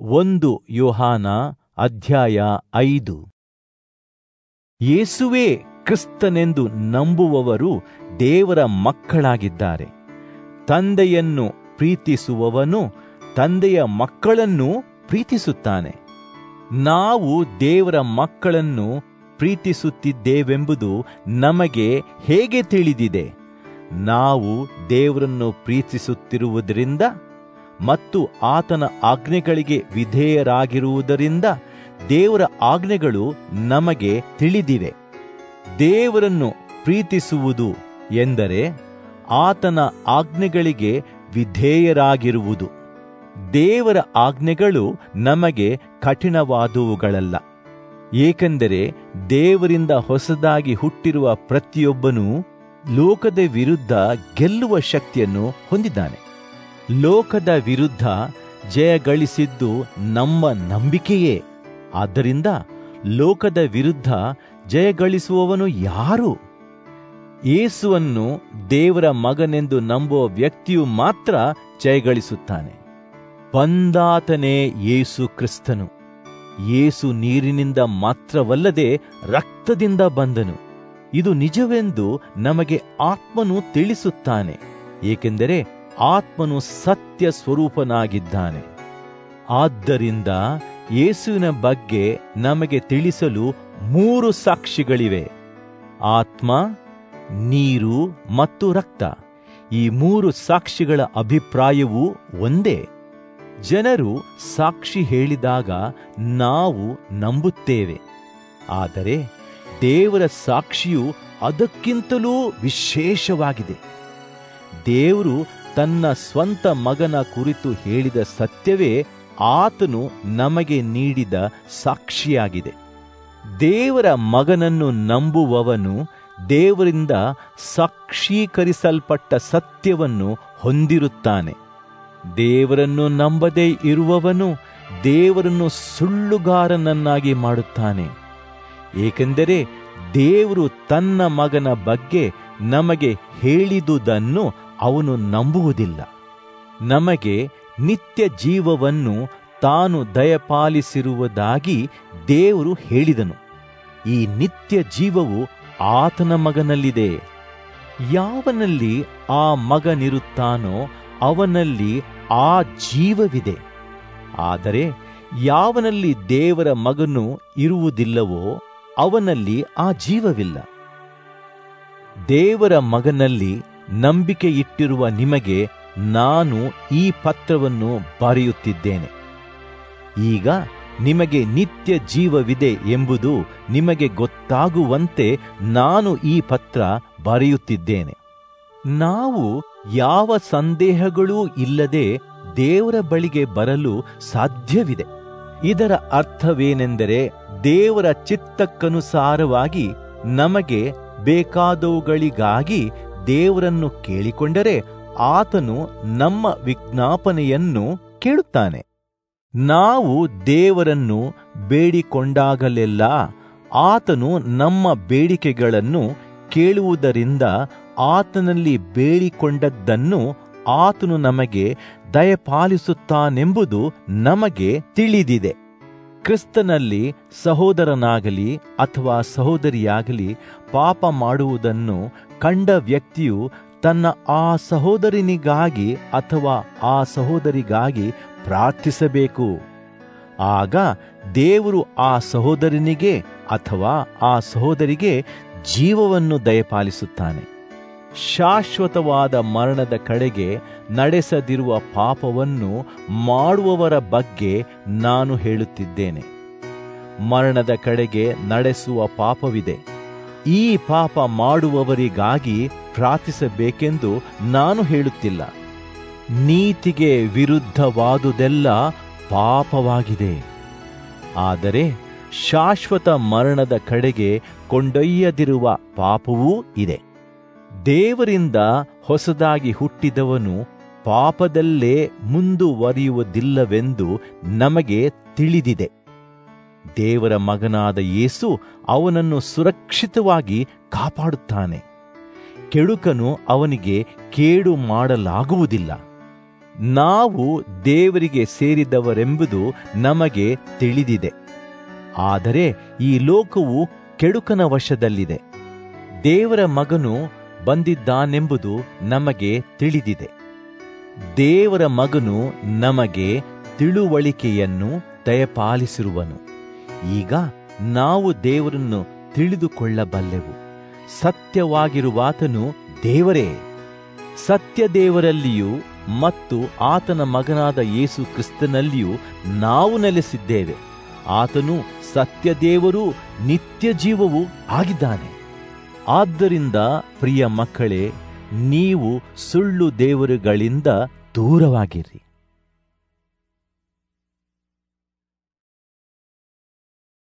ಒಂದು ಯೋಹಾನ ಅಧ್ಯಾಯ ಐದು ಯೇಸುವೇ ಕ್ರಿಸ್ತನೆಂದು ನಂಬುವವರು ದೇವರ ಮಕ್ಕಳಾಗಿದ್ದಾರೆ ತಂದೆಯನ್ನು ಪ್ರೀತಿಸುವವನು ತಂದೆಯ ಮಕ್ಕಳನ್ನು ಪ್ರೀತಿಸುತ್ತಾನೆ ನಾವು ದೇವರ ಮಕ್ಕಳನ್ನು ಪ್ರೀತಿಸುತ್ತಿದ್ದೇವೆಂಬುದು ನಮಗೆ ಹೇಗೆ ತಿಳಿದಿದೆ ನಾವು ದೇವರನ್ನು ಪ್ರೀತಿಸುತ್ತಿರುವುದರಿಂದ ಮತ್ತು ಆತನ ಆಜ್ಞೆಗಳಿಗೆ ವಿಧೇಯರಾಗಿರುವುದರಿಂದ ದೇವರ ಆಜ್ಞೆಗಳು ನಮಗೆ ತಿಳಿದಿವೆ ದೇವರನ್ನು ಪ್ರೀತಿಸುವುದು ಎಂದರೆ ಆತನ ಆಜ್ಞೆಗಳಿಗೆ ವಿಧೇಯರಾಗಿರುವುದು ದೇವರ ಆಜ್ಞೆಗಳು ನಮಗೆ ಕಠಿಣವಾದುವುಗಳಲ್ಲ ಏಕೆಂದರೆ ದೇವರಿಂದ ಹೊಸದಾಗಿ ಹುಟ್ಟಿರುವ ಪ್ರತಿಯೊಬ್ಬನೂ ಲೋಕದ ವಿರುದ್ಧ ಗೆಲ್ಲುವ ಶಕ್ತಿಯನ್ನು ಹೊಂದಿದ್ದಾನೆ ಲೋಕದ ವಿರುದ್ಧ ಜಯಗಳಿಸಿದ್ದು ನಮ್ಮ ನಂಬಿಕೆಯೇ ಆದ್ದರಿಂದ ಲೋಕದ ವಿರುದ್ಧ ಜಯಗಳಿಸುವವನು ಯಾರು ಯೇಸುವನ್ನು ದೇವರ ಮಗನೆಂದು ನಂಬುವ ವ್ಯಕ್ತಿಯು ಮಾತ್ರ ಜಯಗಳಿಸುತ್ತಾನೆ ಬಂದಾತನೇ ಯೇಸು ಕ್ರಿಸ್ತನು ಯೇಸು ನೀರಿನಿಂದ ಮಾತ್ರವಲ್ಲದೆ ರಕ್ತದಿಂದ ಬಂದನು ಇದು ನಿಜವೆಂದು ನಮಗೆ ಆತ್ಮನು ತಿಳಿಸುತ್ತಾನೆ ಏಕೆಂದರೆ ಆತ್ಮನು ಸತ್ಯ ಸ್ವರೂಪನಾಗಿದ್ದಾನೆ ಆದ್ದರಿಂದ ಯೇಸುವಿನ ಬಗ್ಗೆ ನಮಗೆ ತಿಳಿಸಲು ಮೂರು ಸಾಕ್ಷಿಗಳಿವೆ ಆತ್ಮ ನೀರು ಮತ್ತು ರಕ್ತ ಈ ಮೂರು ಸಾಕ್ಷಿಗಳ ಅಭಿಪ್ರಾಯವೂ ಒಂದೇ ಜನರು ಸಾಕ್ಷಿ ಹೇಳಿದಾಗ ನಾವು ನಂಬುತ್ತೇವೆ ಆದರೆ ದೇವರ ಸಾಕ್ಷಿಯು ಅದಕ್ಕಿಂತಲೂ ವಿಶೇಷವಾಗಿದೆ ದೇವರು ತನ್ನ ಸ್ವಂತ ಮಗನ ಕುರಿತು ಹೇಳಿದ ಸತ್ಯವೇ ಆತನು ನಮಗೆ ನೀಡಿದ ಸಾಕ್ಷಿಯಾಗಿದೆ ದೇವರ ಮಗನನ್ನು ನಂಬುವವನು ದೇವರಿಂದ ಸಾಕ್ಷೀಕರಿಸಲ್ಪಟ್ಟ ಸತ್ಯವನ್ನು ಹೊಂದಿರುತ್ತಾನೆ ದೇವರನ್ನು ನಂಬದೇ ಇರುವವನು ದೇವರನ್ನು ಸುಳ್ಳುಗಾರನನ್ನಾಗಿ ಮಾಡುತ್ತಾನೆ ಏಕೆಂದರೆ ದೇವರು ತನ್ನ ಮಗನ ಬಗ್ಗೆ ನಮಗೆ ಹೇಳಿದುದನ್ನು ಅವನು ನಂಬುವುದಿಲ್ಲ ನಮಗೆ ನಿತ್ಯ ಜೀವವನ್ನು ತಾನು ದಯಪಾಲಿಸಿರುವುದಾಗಿ ದೇವರು ಹೇಳಿದನು ಈ ನಿತ್ಯ ಜೀವವು ಆತನ ಮಗನಲ್ಲಿದೆ ಯಾವನಲ್ಲಿ ಆ ಮಗನಿರುತ್ತಾನೋ ಅವನಲ್ಲಿ ಆ ಜೀವವಿದೆ ಆದರೆ ಯಾವನಲ್ಲಿ ದೇವರ ಮಗನು ಇರುವುದಿಲ್ಲವೋ ಅವನಲ್ಲಿ ಆ ಜೀವವಿಲ್ಲ ದೇವರ ಮಗನಲ್ಲಿ ನಂಬಿಕೆ ಇಟ್ಟಿರುವ ನಿಮಗೆ ನಾನು ಈ ಪತ್ರವನ್ನು ಬರೆಯುತ್ತಿದ್ದೇನೆ ಈಗ ನಿಮಗೆ ನಿತ್ಯ ಜೀವವಿದೆ ಎಂಬುದು ನಿಮಗೆ ಗೊತ್ತಾಗುವಂತೆ ನಾನು ಈ ಪತ್ರ ಬರೆಯುತ್ತಿದ್ದೇನೆ ನಾವು ಯಾವ ಸಂದೇಹಗಳೂ ಇಲ್ಲದೆ ದೇವರ ಬಳಿಗೆ ಬರಲು ಸಾಧ್ಯವಿದೆ ಇದರ ಅರ್ಥವೇನೆಂದರೆ ದೇವರ ಚಿತ್ತಕ್ಕನುಸಾರವಾಗಿ ನಮಗೆ ಬೇಕಾದವುಗಳಿಗಾಗಿ ದೇವರನ್ನು ಕೇಳಿಕೊಂಡರೆ ಆತನು ನಮ್ಮ ವಿಜ್ಞಾಪನೆಯನ್ನು ಕೇಳುತ್ತಾನೆ ನಾವು ದೇವರನ್ನು ಬೇಡಿಕೊಂಡಾಗಲೆಲ್ಲ ಆತನು ನಮ್ಮ ಬೇಡಿಕೆಗಳನ್ನು ಕೇಳುವುದರಿಂದ ಆತನಲ್ಲಿ ಬೇಡಿಕೊಂಡದ್ದನ್ನು ಆತನು ನಮಗೆ ದಯಪಾಲಿಸುತ್ತಾನೆಂಬುದು ನಮಗೆ ತಿಳಿದಿದೆ ಕ್ರಿಸ್ತನಲ್ಲಿ ಸಹೋದರನಾಗಲಿ ಅಥವಾ ಸಹೋದರಿಯಾಗಲಿ ಪಾಪ ಮಾಡುವುದನ್ನು ಕಂಡ ವ್ಯಕ್ತಿಯು ತನ್ನ ಆ ಸಹೋದರನಿಗಾಗಿ ಅಥವಾ ಆ ಸಹೋದರಿಗಾಗಿ ಪ್ರಾರ್ಥಿಸಬೇಕು ಆಗ ದೇವರು ಆ ಸಹೋದರನಿಗೆ ಅಥವಾ ಆ ಸಹೋದರಿಗೆ ಜೀವವನ್ನು ದಯಪಾಲಿಸುತ್ತಾನೆ ಶಾಶ್ವತವಾದ ಮರಣದ ಕಡೆಗೆ ನಡೆಸದಿರುವ ಪಾಪವನ್ನು ಮಾಡುವವರ ಬಗ್ಗೆ ನಾನು ಹೇಳುತ್ತಿದ್ದೇನೆ ಮರಣದ ಕಡೆಗೆ ನಡೆಸುವ ಪಾಪವಿದೆ ಈ ಪಾಪ ಮಾಡುವವರಿಗಾಗಿ ಪ್ರಾರ್ಥಿಸಬೇಕೆಂದು ನಾನು ಹೇಳುತ್ತಿಲ್ಲ ನೀತಿಗೆ ವಿರುದ್ಧವಾದುದೆಲ್ಲ ಪಾಪವಾಗಿದೆ ಆದರೆ ಶಾಶ್ವತ ಮರಣದ ಕಡೆಗೆ ಕೊಂಡೊಯ್ಯದಿರುವ ಪಾಪವೂ ಇದೆ ದೇವರಿಂದ ಹೊಸದಾಗಿ ಹುಟ್ಟಿದವನು ಪಾಪದಲ್ಲೇ ಮುಂದುವರಿಯುವುದಿಲ್ಲವೆಂದು ನಮಗೆ ತಿಳಿದಿದೆ ದೇವರ ಮಗನಾದ ಯೇಸು ಅವನನ್ನು ಸುರಕ್ಷಿತವಾಗಿ ಕಾಪಾಡುತ್ತಾನೆ ಕೆಡುಕನು ಅವನಿಗೆ ಕೇಡು ಮಾಡಲಾಗುವುದಿಲ್ಲ ನಾವು ದೇವರಿಗೆ ಸೇರಿದವರೆಂಬುದು ನಮಗೆ ತಿಳಿದಿದೆ ಆದರೆ ಈ ಲೋಕವು ಕೆಡುಕನ ವಶದಲ್ಲಿದೆ ದೇವರ ಮಗನು ಬಂದಿದ್ದಾನೆಂಬುದು ನಮಗೆ ತಿಳಿದಿದೆ ದೇವರ ಮಗನು ನಮಗೆ ತಿಳುವಳಿಕೆಯನ್ನು ದಯಪಾಲಿಸಿರುವನು ಈಗ ನಾವು ದೇವರನ್ನು ತಿಳಿದುಕೊಳ್ಳಬಲ್ಲೆವು ಸತ್ಯವಾಗಿರುವಾತನು ದೇವರೇ ಸತ್ಯ ದೇವರಲ್ಲಿಯೂ ಮತ್ತು ಆತನ ಮಗನಾದ ಯೇಸು ಕ್ರಿಸ್ತನಲ್ಲಿಯೂ ನಾವು ನೆಲೆಸಿದ್ದೇವೆ ಆತನು ಸತ್ಯದೇವರೂ ನಿತ್ಯ ಜೀವವೂ ಆಗಿದ್ದಾನೆ ಆದ್ದರಿಂದ ಪ್ರಿಯ ಮಕ್ಕಳೇ ನೀವು ಸುಳ್ಳು ದೇವರುಗಳಿಂದ ದೂರವಾಗಿರಿ